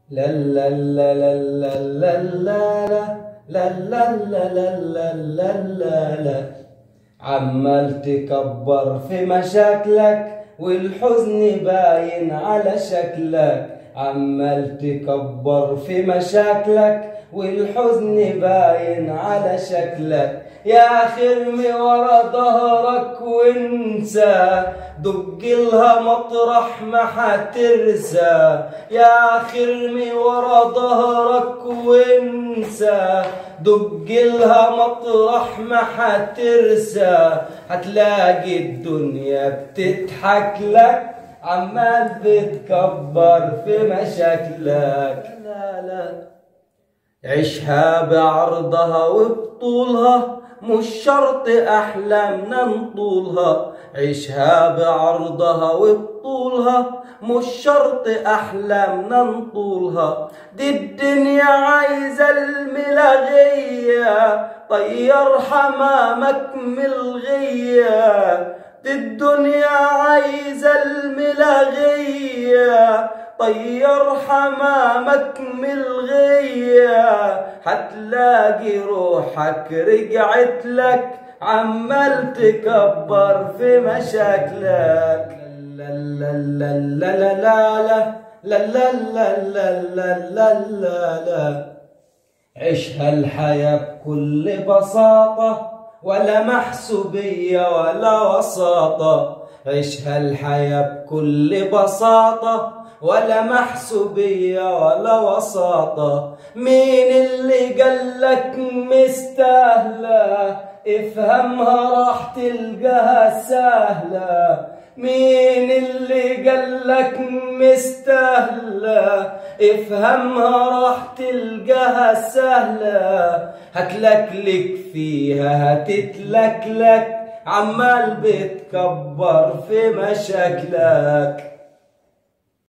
لا لا لا لا لا لا لا لا لا لا لا لا لا لا لا عمال تكبر في مشاكلك والحزن باين على شكلك عمال تكبر في مشاكلك والحزن باين على شكلك يا اخي ارمي ورا ظهرك وانسى دق لها مطرح ما حترسى يا اخي ارمي ورا ظهرك وانسى دق لها مطرح ما حترسى هتلاقي الدنيا بتضحك لك عمال بتكبر في مشاكلك لا لا عيشها بعرضها وبطولها مش شرط أحلامنا نطولها عيشها بعرضها وبطولها مش شرط أحلامنا نطولها دي الدنيا عايزة الملاغية طير حمامك من الغية دي الدنيا عايزة الملاغية طير حمامك من الغية هتلاقي روحك رجعت لك عمال تكبر في مشاكلك لا لا لا لا لا لا لا لا لا لا لا لا لا لا عيشها الحياة بكل بساطة ولا محسوبية ولا وساطة عيشها الحياة بكل بساطة ولا محسوبية ولا وساطة مين اللي قالك مستاهلة افهمها راح تلقاها سهلة مين اللي قالك مستاهلة افهمها راح تلقاها سهلة هتلكلك فيها هتتلكلك عمال بتكبر في مشاكلك